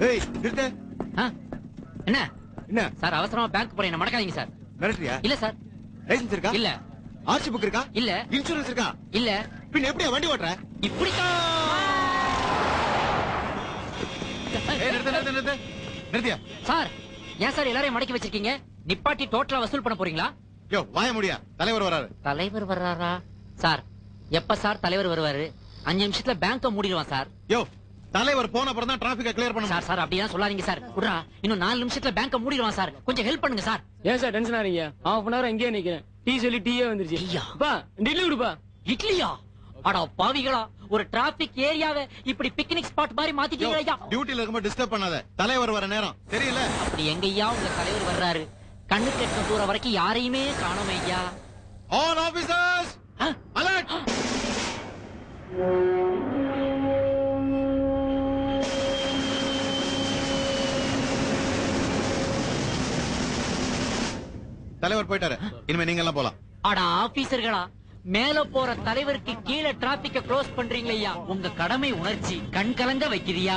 ஏய் நிறுத்த ஆ? என்ன என்ன சார் அவசரமா பேங்க் போறேன் என்ன மடக்காதீங்க சார் மிரட்டுறியா இல்ல சார் லைசன்ஸ் இருக்கா இல்ல ஆர்சி புக் இருக்கா இல்ல இன்சூரன்ஸ் இருக்கா இல்ல பின்ன எப்படியா வண்டி ஓட்டுற இப்படித்தான் ஏய் நிறுத்த நிறுத்த நிறுத்த நிறுத்தியா சார் ஏன் சார் எல்லாரையும் மடக்கி வச்சிருக்கீங்க நிப்பாட்டி டோட்டலா வசூல் பண்ண போறீங்களா யோ வாய முடியா தலைவர் வராரு தலைவர் வர்றாரா சார் எப்ப சார் தலைவர் வருவாரு அஞ்சு நிமிஷத்துல பேங்க மூடிடுவான் சார் யோ தலைவர் போன அப்புறம் தான் டிராபிக்க கிளியர் பண்ண சார் சார் அப்படியே சொல்லாதீங்க சார் விட்றா இன்னும் நாலு நிமிஷத்துல பேங்க மூடிடுவான் சார் கொஞ்சம் ஹெல்ப் பண்ணுங்க சார் ஏன் சார் டென்ஷன் ஆறீங்க ஹாஃப் அன் ஹவர் அங்கேயே நிக்கிறேன் டீ சொல்லி டீயே வந்துருச்சு டீயா? பா டெல்லி விடுப்பா இட்லியா அட பாவிகளா ஒரு டிராபிக் ஏரியாவை இப்படி பிக்னிக் ஸ்பாட் மாதிரி மாத்திட்டீங்க ஐயா டியூட்டில இருக்கும்போது டிஸ்டர்ப் பண்ணாத தலைவர் வர நேரம் தெரியல அப்படி எங்கய்யா உங்க தலைவர் வர்றாரு கண்ணு கெட்ட தூரம் வரைக்கும் யாரையுமே காணோம் ஐயா ஆல் ஆபீசர்ஸ் ஆ? அலர்ட் தலைவர் போயிட்டாரு இனிமே நீங்க எல்லாம் போலாம் அட ஆபீசர்களா மேல போற தலைவருக்கு கீழே டிராபிக்க க்ளோஸ் பண்றீங்களே ஐயா உங்க கடமை உணர்ச்சி கண் கலங்க வைக்கிறியா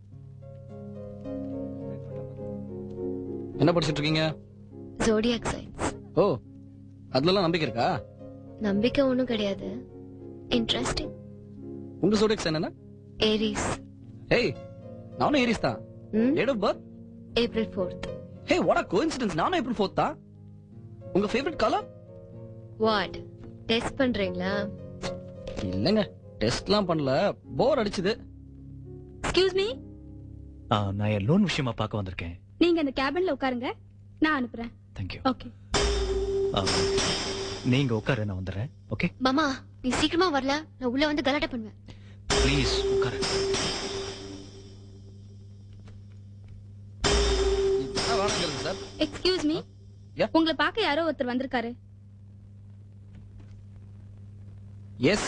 என்ன படிச்சிட்டு இருக்கீங்க ஜோடியாக் சயின்ஸ் ஓ அதுலலாம் நம்பிக்கை இருக்கா நம்பிக்கை ஒண்ணும் கிடையாது இன்ட்ரெஸ்டிங் உங்க சோடிக்ஸ் என்னன்னா ஏரிஸ் ஹேய் நானும் ஏரிஸ் தான் date of birth April fourth hey what a coincidence நானும் ஏப்ரல் ஃபோர்த் தான் உங்க ஃபேவரட் கலர் வாட் டெஸ்ட் பண்றீங்களா இல்லங்க டெஸ்ட்லாம் பண்ணல போர் அடிச்சுது எக்ஸ்கியூஸ் மீ ஆ, நான் என் லோன் விஷயமா பார்க்க வந்திருக்கேன் நீங்க அந்த கேபின்ல உட்காருங்க நான் அனுப்புறேன் தேங்க்யூ ஓகே நீங்க உட்காரு நான் வந்துடுறேன் ஓகே மாமா நீ சீக்கிரமா வரல நான் உள்ள வந்து கலாட்டா பண்ணுவேன் ப்ளீஸ் உட்காரு இதுதான் வேணுங்கிறது சார் எக்ஸ்கியூஸ் மீ Yeah. உங்களை பார்க்க யாரோ ஒருத்தர் வந்திருக்காரு எஸ்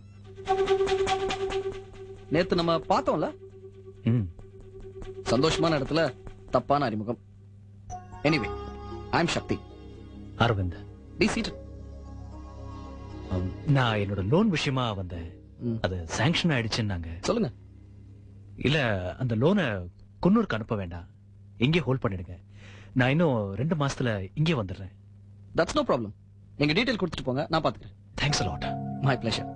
நேத்து நம்ம பார்த்தோம்ல ம் சந்தோஷமான இடத்துல தப்பான அறிமுகம் anyway I am Shakti Aravind டி சீட்டட் um, நான் என்னோட லோன் விஷயமா வந்தேன் ம். அது சாங்ஷன் ஆயிடுச்சுன்னாங்க சொல்லுங்க இல்ல அந்த லோனை குன்னூருக்கு அனுப்ப வேண்டாம் இங்கே ஹோல்ட் பண்ணிடுங்க நான் இன்னும் ரெண்டு மாசத்துல இங்கே வந்துடுறேன் தட்ஸ் நோ ப்ராப்ளம் நீங்க டீடைல் கொடுத்துட்டு போங்க நான் பாத்துக்கிறேன் தேங்க்ஸ் அலாட் மை பிளஷர்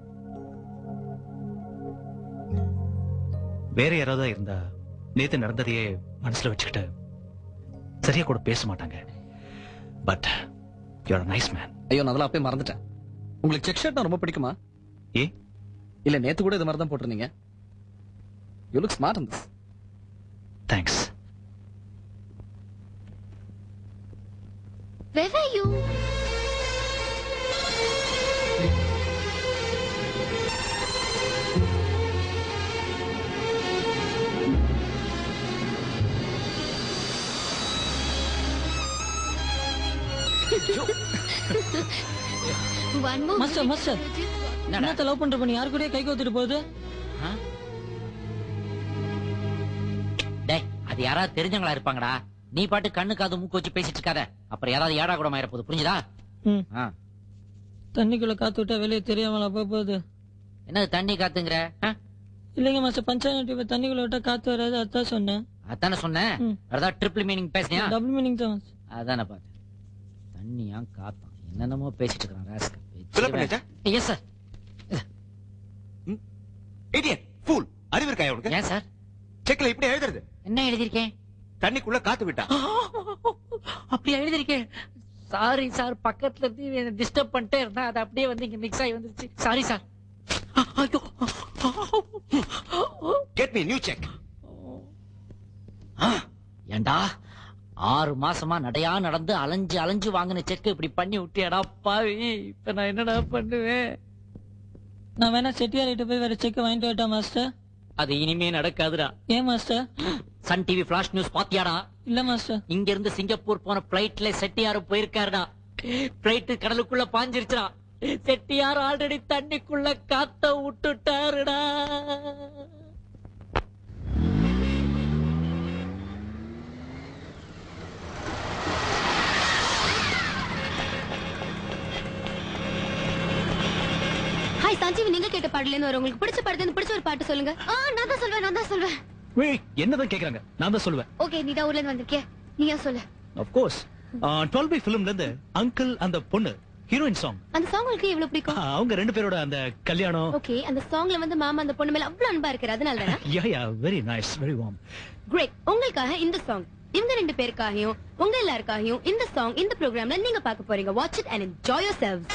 வேற யாராவது இருந்தா நேத்து நடந்ததையே மனசுல வச்சுக்கிட்டு சரியா கூட பேச மாட்டாங்க பட் யூஆர் நைஸ் மேன் ஐயோ நான் அதெல்லாம் அப்பயே மறந்துட்டேன் உங்களுக்கு செக் ஷர்ட் ரொம்ப பிடிக்குமா ஏ இல்ல நேத்து கூட இது மாதிரி தான் போட்டிருந்தீங்க you look smart this thanks Where were you? One more Master, minute. master. என்னடா என்னத்த லவ் பண்ற பண்ணி யாரு கூடயே கை கோத்துட்டு போகுது ஆ? டேய் அது யாராவது தெரிஞ்சவங்களா இருப்பாங்கடா நீ பாட்டு கண்ணு காது மூக்கு வச்சு பேசிட்டு இருக்காத அப்புறம் யாராவது ஏடா கூட மாயிர போகுது புரிஞ்சுதா ம். ஆ. தண்ணிக்குள்ள காத்து விட்டா வெளியே தெரியாமலா போக போகுது என்னது தண்ணி காத்துங்கிற ஆ? இல்லைங்க மாஸ்டர் பஞ்சாயத்து இப்ப தண்ணிக்குள்ள விட்டா காத்து வராது அதான் சொன்னேன் அதானே சொன்னேன் ம். வேற ஏதாவது ட்ரிபிள் மீனிங் பேசுனியா டபுள் மீனிங் தான் master. அதானே பார்த்தேன் தண்ணியா காத்தான் என்னென்னமோ பேசிட்டு இருக்கான் Fill up பண்ணியாச்சா? எஸ் சார் இடியட் ஃபூல் அறிவு இருக்கா உனக்கு ஏன் சார் செக்ல இப்படி எழுதுறது என்ன எழுதியிருக்கேன் தண்ணிக்குள்ள காத்து விட்டா அப்படியா எழுதியிருக்கேன் சாரி சார் பக்கத்துல இருந்து டிஸ்டர்ப் பண்ணிட்டே இருந்தா அது அப்படியே வந்து இங்க மிக்ஸ் ஆகி வந்துருச்சு சாரி சார் ஐயோ கெட் மீ நியூ செக் ஏண்டா ஆறு மாசமா நடையா நடந்து அலைஞ்சு அலைஞ்சு வாங்கின செக் இப்படி பண்ணி விட்டியாடா பாவி இப்ப நான் என்னடா பண்ணுவேன் நான் வேணா செட்டியார்கிட்ட போய் வேற செக் வாங்கிட்டு வரட்டா மாஸ்டர் அது இனிமே நடக்காதுடா ஏன் master Sun TV flash news பாத்தியாடா இல்ல மாஸ்டர் இங்க இருந்து சிங்கப்பூர் போன பிளைட்ல செட்டியாரு போயிருக்காருடா பிளைட் கடலுக்குள்ள பாஞ்சிருச்சுடா செட்டியார் ஆல்ரெடி தண்ணிக்குள்ள காத்த விட்டுட்டாருடா ஹாய் சஞ்சீவி நீங்க கேட்ட பாடல இருந்து வர உங்களுக்கு பிடிச்ச படத்துல இருந்து பிடிச்ச ஒரு பாட்டு சொல்லுங்க ஆ நான் தான் சொல்வேன் நான் தான் சொல்வேன் Wait, என்னதான் கேக்குறாங்க நான் தான் சொல்லுவேன் ஓகே நீ தான் ஊர்ல இருந்து வந்திருக்கிய நீயா சொல்லு ஆஃப் கோர்ஸ் டுவெல் பை ஃபிலிம்ல இருந்து அங்கிள் அந்த பொண்ணு ஹீரோயின் சாங் அந்த சாங் உங்களுக்கு எவ்வளவு பிடிக்கும் அவங்க ரெண்டு பேரோட அந்த கல்யாணம் ஓகே அந்த சாங்ல வந்து மாமா அந்த பொண்ணு மேல அவ்வளவு அன்பா இருக்கிற அதனால தானே yeah yeah very nice very warm great உங்களுக்காக இந்த சாங் இவங்க ரெண்டு பேருக்காகவும் உங்க எல்லாருக்காகவும் இந்த சாங் இந்த ப்ரோக்ராம்ல நீங்க பார்க்க போறீங்க watch it and enjoy yourselves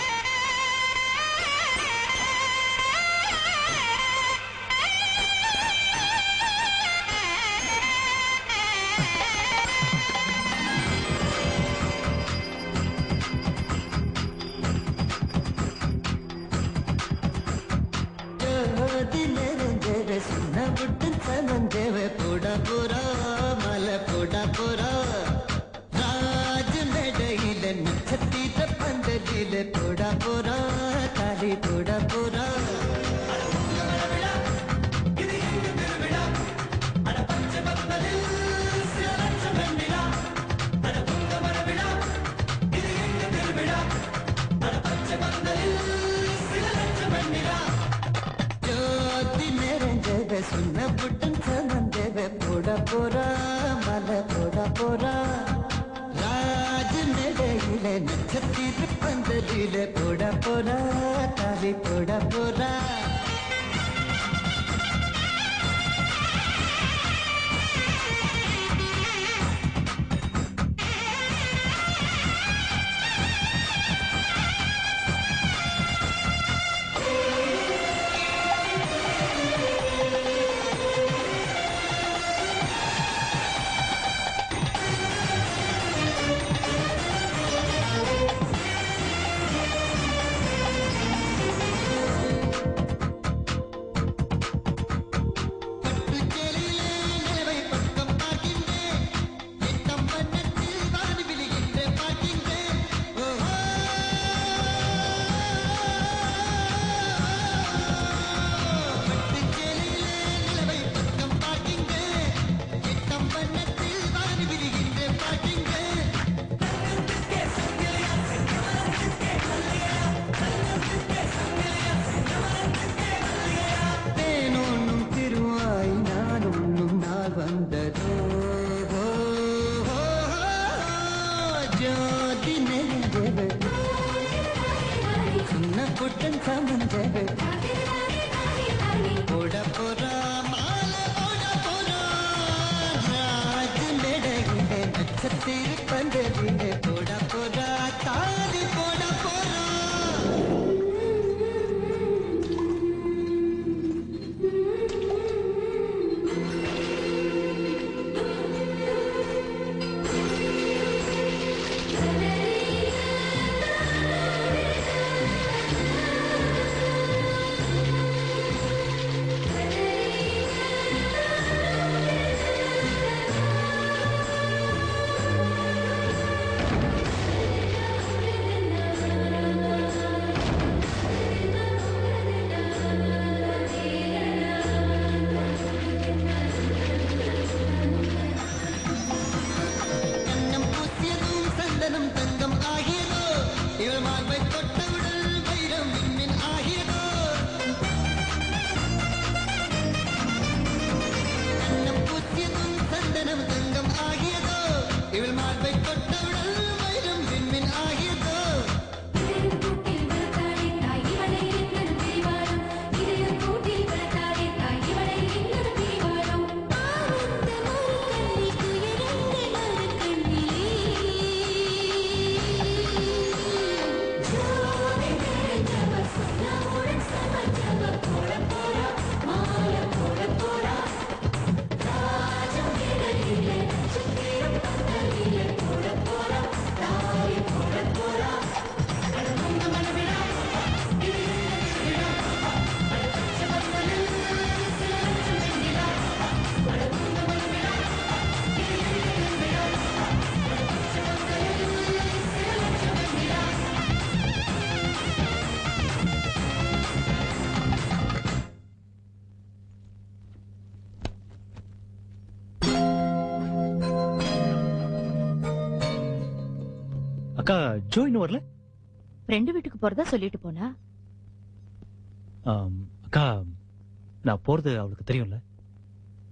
அக்கா ஜோ இன்னும் வரல ஃப்ரெண்டு வீட்டுக்கு போறதா சொல்லிட்டு போனா ஆம், அக்கா நான் போறது அவளுக்கு தெரியும்ல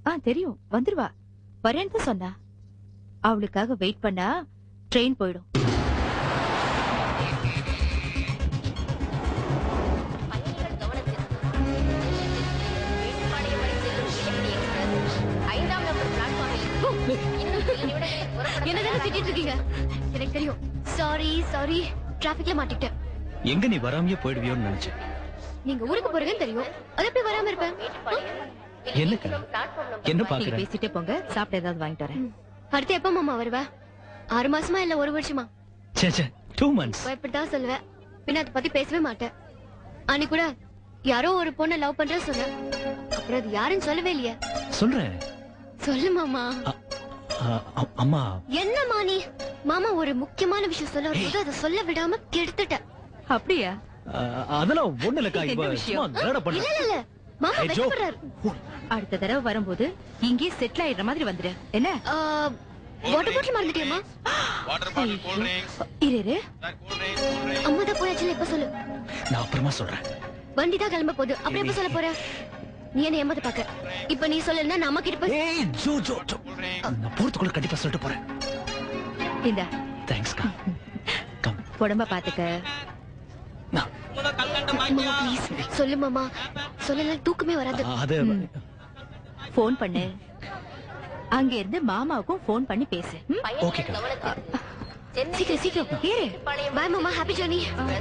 ஆ தெரியும் வந்துருவா வரேன்னு தான் சொன்னா அவளுக்காக வெயிட் பண்ணா ட்ரெயின் போயிடும் என்னதானே திட்டிட்டு இருக்கீங்க எனக்கு தெரியும் சாரி சாரி டிராபிக்ல மாட்டிக்கிட்டேன் எங்க நீ வராமையே போயிடுவியோன்னு நினைச்சேன் நீங்க ஊருக்கு போறதுன்னு தெரியும் அது எப்படி வராம இருப்பேன் என்னக்கா என்ன நீங்க பாக்குற பேசிட்டே போங்க சாப்பிட்டு ஏதாவது வாங்கிட்டு வரேன் அடுத்து எப்ப மாமா வருவ ஆறு மாசமா இல்ல ஒரு வருஷமா சே சே டூ மந்த்ஸ் இப்படித்தான் சொல்லுவேன் பின்ன அதை பத்தி பேசவே மாட்டேன் அன்னைக்கு கூட யாரோ ஒரு பொண்ணை லவ் பண்ற சொன்ன அப்புறம் அது யாருன்னு சொல்லவே இல்லையே சொல்றேன் சொல்லு மாமா ஆ, அ- அம்மா என்னம்மா நீ மாமா ஒரு முக்கியமான விஷயம் சொல்ல வரும்போது அதை சொல்ல விடாம கெடுத்துட்ட அப்படியா ஆ, அதெல்லாம் ஒண்ணு இல்லக்கா என்ன இப்ப விஷயம்? சும்மா கலட இல்ல பண்ண இல்ல இல்ல மாமா Hey, Joe. வெக்கப்படுறாரு அடுத்த தடவை வரும்போது இங்கே செட்டில் ஆயிடுற மாதிரி வந்துடு என்ன வாட்டர் பாட்டில் மறந்துட்டியம்மா இரு இரு அம்மா தான் போயாச்சுல இப்ப சொல்லு நான் அப்புறமா சொல்றேன் வண்டி தான் கிளம்ப போகுது அப்புறம் எப்ப சொல்ல போற நீ என்ன ஏமாத்த பாக்க இப்ப நீ சொல்லலன்னா நான் அம்மா கிட்ட போய் ஏய் ஜோ ஜோ ஜோ நான் போறதுக்குள்ள கண்டிப்பா சொல்லிட்டு போறேன் இந்த தேங்க்ஸ்க்கா கம் உடம்ப பாத்துக்க நான் மாமா ப்ளீஸ் சொல்லு மாமா சொல்லல தூக்கமே வராது அது ஃபோன் பண்ணு அங்க இருந்து மாமாவுக்கும் ஃபோன் பண்ணி பேசு ம்? ஓகேக்கா சீக்கிரம் சீக்கிரம் இரு பாய் மாமா ஹாப்பி ஜர்னி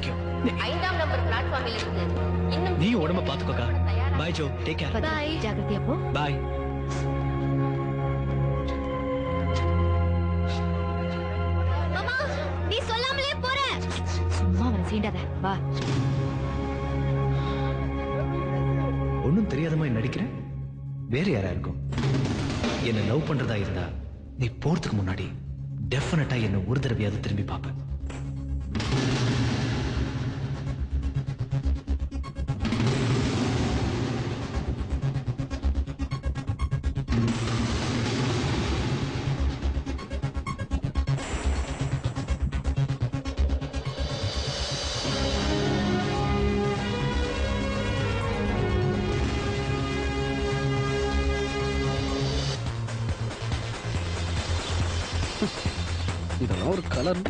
நீ உடம்ப பாத்துக்கோக்கா பாய் ஜோ டேக் கேர் Bye. ஜாகிரதையா போ பாய் மாமா நீ சொல்லாமலே போற சும்மா அவனை சீண்டாத வா ஒண்ணும் தெரியாத மாதிரி நடிக்கிறேன் வேற யாரா இருக்கும் என்ன லவ் பண்றதா இருந்தா நீ போறதுக்கு முன்னாடி டெஃபினட்டா என்ன ஒரு தடவையாவது திரும்பி பார்ப்ப இதெல்லாம் ஒரு கலர்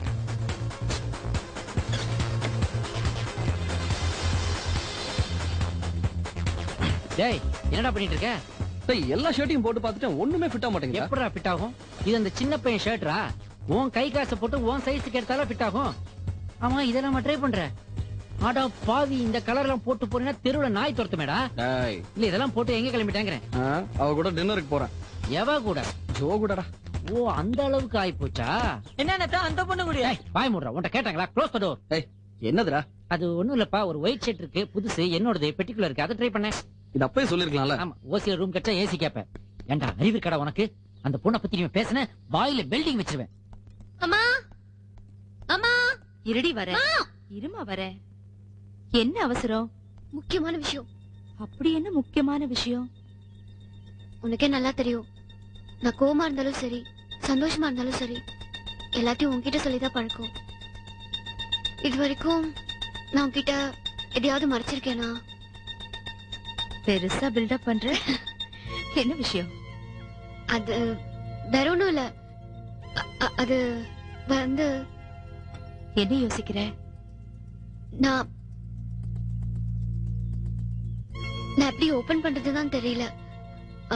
டேய் என்னடா பண்ணிட்டு இருக்க டேய் எல்லா ஷர்ட்டையும் போட்டு பார்த்துட்டேன் ஒண்ணுமே ஃபிட் ஆக மாட்டேங்குது எப்படா ஃபிட் ஆகும் இது அந்த சின்ன பையன் ஷர்ட்ரா உன் கை காசை போட்டு உன் சைஸுக்கு எடுத்தாலும் ஃபிட் ஆகும் ஆமா இதெல்லாம் ட்ரை பண்ற ஆடா பாவி இந்த கலர் எல்லாம் போட்டு போறீங்கன்னா தெருவுல நாய் துரத்துமேடா டேய் இல்ல இதெல்லாம் போட்டு எங்க கிளம்பிட்டாங்கிறேன் ஆ, அவ கூட டின்னருக்கு போறேன் எவ கூட ஜோ கூடடா ஓ அந்த அளவுக்கு ஆயி போச்சா என்ன அந்த பொண்ணு கூட பாய் மூடுறா உன்ட்ட கேட்டாங்களா க்ளோஸ் த டோர் ஏய் என்னதுடா அது ஒண்ணும் இல்லப்பா ஒரு ஒயிட் ஷர்ட் இருக்கு புதுசு என்னோடது பெட்டிகுலர் இருக்கு அதை ட்ரை பண்ணேன் இது அப்பவே சொல்லிருக்கலாம்ல ஆமா ஓசில ரூம் கட்டா ஏசி கேப்பேன் ஏன்டா அறிவு கடை உனக்கு அந்த பொண்ணை பத்தி நீ பேசுன வாயில பெல்டிங் வச்சிருவேன் அம்மா அம்மா இருடி வர இருமா வர என்ன அவசரம் முக்கியமான விஷயம் அப்படி என்ன முக்கியமான விஷயம் உனக்கே நல்லா தெரியும் நான் கோவமா இருந்தாலும் சரி சந்தோஷமா இருந்தாலும் சரி எல்லாத்தையும் உன்கிட்ட சொல்லிதான் பழக்கம் இது வரைக்கும் நான் உன்கிட்ட எதையாவது மறைச்சிருக்கேனா பெருசா பில்டப் பண்ற என்ன விஷயம் அது வேற ஒண்ணும் இல்ல அ- அ- அது வந்து என்ன யோசிக்கிற நான் நான் எப்படி ஓபன் பண்றதுதான் தெரியல ஆ,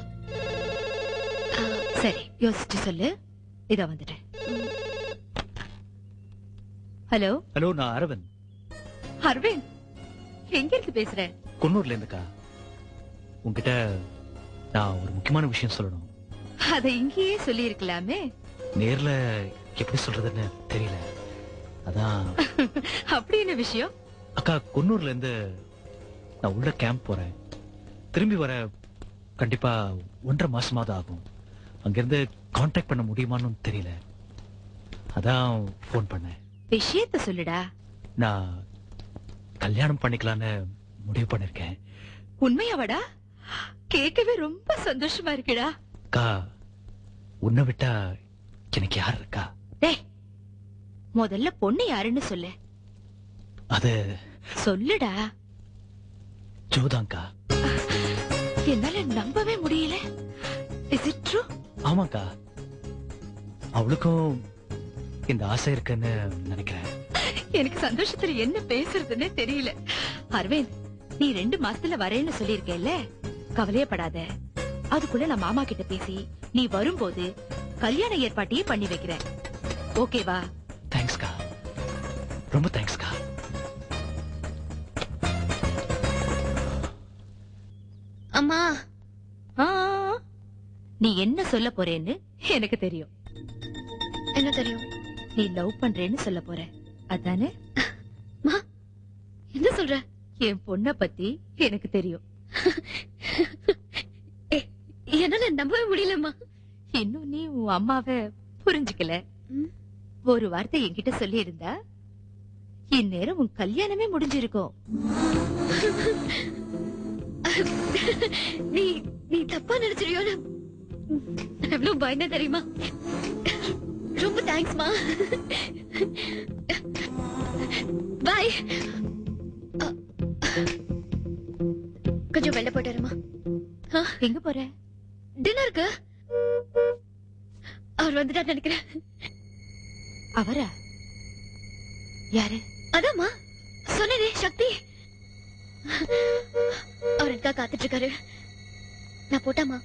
ஆ, சரி யோசிச்சு சொல்லு இதோ வந்துட்டேன் ஹலோ ஹலோ நான் அரவிந்த் அரவிந்த் எங்க இருந்து பேசுற குன்னூர்ல இருந்துக்கா உன்கிட்ட நான் ஒரு முக்கியமான விஷயம் சொல்லணும் அத இங்கேயே சொல்லி இருக்கலாமே நேர்ல எப்படி சொல்றதுன்னு தெரியல அதான் அப்படி என்ன விஷயம் அக்கா குன்னூர்ல இருந்து நான் உள்ள கேம்ப் போறேன் திரும்பி வர கண்டிப்பா ஒன்றரை மாசமாவது ஆகும் அங்கிருந்து காண்டாக்ட் பண்ண முடியுமான்னு தெரியல அதான் ஃபோன் பண்ணேன் விஷயத்த சொல்லுடா நான் கல்யாணம் பண்ணிக்கலான்னு முடிவு பண்ணிருக்கேன் உண்மையாவாடா கேட்கவே ரொம்ப சந்தோஷமா இருக்குடா அக்கா உன்னை விட்டா எனக்கு யார் இருக்கா டேய் முதல்ல பொண்ணு யாருன்னு சொல்லு அது சொல்லுடா ஜோதாங்கா என்னால நம்பவே முடியல இஸ் இட் ட்ரூ ஆமாக்கா அவளுக்கும் இந்த ஆசை இருக்குன்னு நினைக்கிறேன் எனக்கு சந்தோஷத்துல என்ன பேசுறதுன்னே தெரியல அரவிந்த் நீ ரெண்டு மாசத்துல வரேன்னு சொல்லியிருக்கேல்ல கவலையப்படாத அதுக்குள்ள நான் மாமா கிட்ட பேசி நீ வரும்போது கல்யாண ஏற்பாட்டையே பண்ணி வைக்கிறேன் ஓகேவா தேங்க்ஸ்க்கா ரொம்ப தேங்க்ஸ்க்கா அம்மா ஆ, நீ என்ன சொல்ல போறேன்னு எனக்கு தெரியும் என்ன தெரியும் நீ லவ் பண்றேன்னு சொல்ல போற அதானே என்ன சொல்ற என் பொண்ண பத்தி எனக்கு தெரியும் என்னால நம்பவே முடியலம்மா இன்னும் நீ உன் அம்மாவை புரிஞ்சுக்கல ம். ஒரு வார்த்தை என்கிட்ட சொல்லி இருந்தா இந்நேரம் உன் கல்யாணமே முடிஞ்சிருக்கும் நீ நீ தப்பா நினைச்சிருயோன்னு நான் எவ்வளவு பயந்த தெரியுமா ரொம்ப தேங்க்ஸ்மா பாய் கொஞ்சம் வெளில போயிட்டு வரமா எங்க போற டின்னருக்கு அவர் வந்துட்டா நினைக்கிறேன் அவரா யாரு அதாம்மா சொன்னேனே சக்தி அவர் எனக்காக காத்துட்டு இருக்காரு நான் போட்டாமா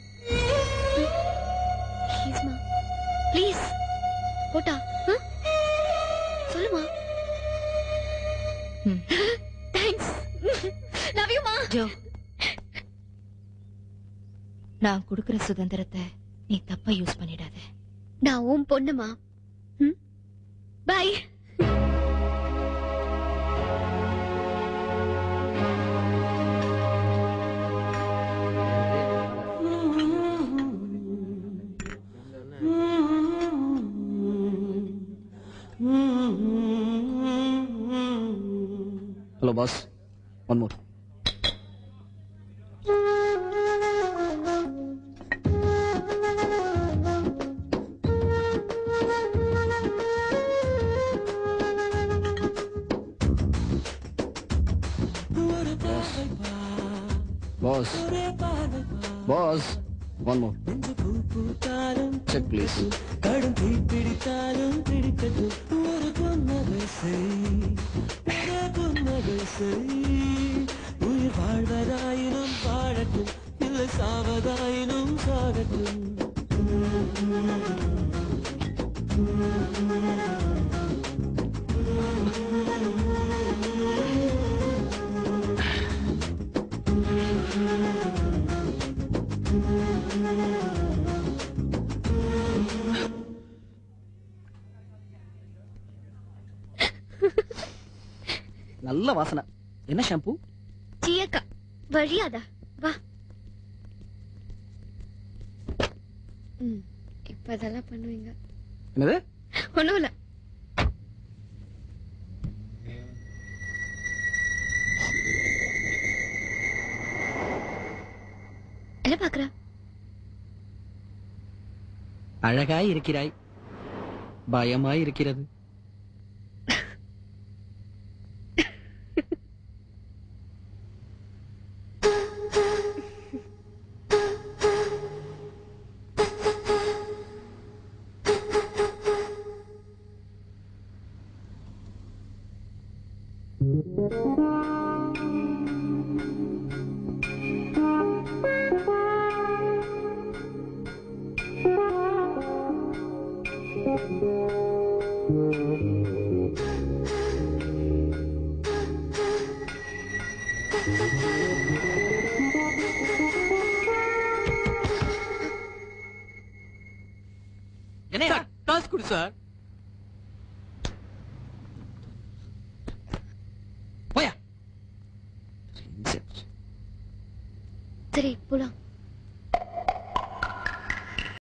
ப்ளீஸ்மா ப்ளீஸ் போட்டா ஆ? சொல்லுமா ம். தேங்க்ஸ் லவ் யூ மா ஜோ நான் குடுக்கிற சுதந்திரத்தை நீ தப்பா யூஸ் பண்ணிடாத நான் உன் பொண்ணுமா bye hello boss one more boss boss one more check please நல்ல வாசனை என்ன ஷாம்பு ஜியக்கா வழியாதா வா ம் இப்ப அதெல்லாம் பண்ணுவீங்க என்னது ஒண்ணும் இல்ல என்ன பாக்குற அழகாய் இருக்கிறாய் பயமாய் இருக்கிறது என்ன காசு கொடு சார் போயா சரி போலாம்